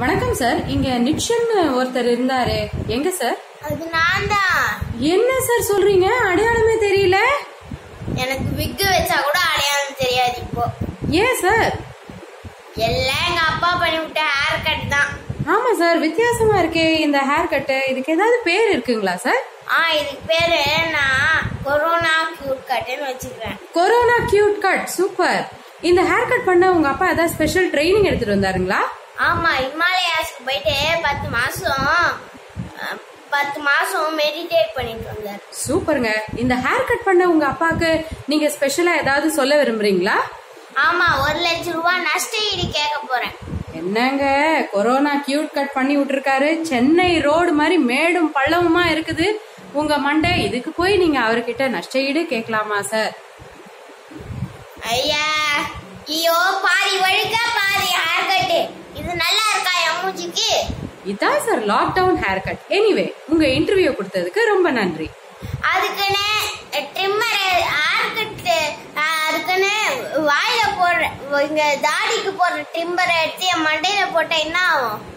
வணக்கம் சார் இங்க நிக்ஷன் ஒருத்தர் இருந்தாரு எங்க சார் அது நான் தான் என்ன சார் சொல்றீங்க அடையாளமே தெரியல எனக்கு விக்கு வச்சா கூட அடையாளம் தெரியாது இப்போ ஏன் சார் எல்லாம் எங்க அப்பா பண்ணி விட்ட ஹேர் கட் தான் ஆமா சார் வித்தியாசமா இருக்கே இந்த ஹேர் கட்டு இதுக்கு ஏதாவது பேர் இருக்குங்களா சார் ஆ இதுக்கு பேரு நான் கொரோனா கியூட் கட்டுன்னு வச்சுக்கிறேன் கொரோனா கியூட் கட் சூப்பர் இந்த ஹேர் கட் பண்ண உங்க அப்பா ஏதாவது ஸ்பெஷல் ட்ரைனிங் எடுத்துட்டு வந்தாருங்களா ஆமா இமாலயாஸ்க்கு போயிட்டு பத்து மாசம் அஹ், பத்து மாசம் மெடிடேட் பண்ணிட்டு வந்தார் சூப்பருங்க இந்த ஹேர் கட் பண்ண உங்க அப்பாக்கு நீங்க ஸ்பெஷலா ஏதாவது சொல்ல விரும்புறீங்களா ஆமா ஒரு லட்சம் ரூபாய் நஷ்ட ஈடு கேட்க போறேன் என்னங்க கொரோனா கியூட் கட் பண்ணி விட்டுருக்காரு சென்னை ரோடு மாதிரி மேடும் பள்ளமுமா இருக்குது உங்க மண்டை இதுக்கு போய் நீங்க அவர்கிட்ட நஷ்ட ஈடு கேட்கலாமா சார் ஐயா ஐயோ பாதி வழுக்க பாதி ஹேர் கட்டு இது நல்லா இருக்கா என் மூஞ்சிக்கு இதான் sir lockdown hair cut anyway உங்க இன்டர்வியூ கொடுத்ததுக்கு ரொம்ப நன்றி அதுக்குன்னு ட்ரிம்மர் ஹேர் கட்டு அதுக்குன்னு வாயில போடுற இங்க தாடிக்கு போடுற ட்ரிம்மரை எடுத்து என் மண்டையில போட்டா என்ன ஆகும்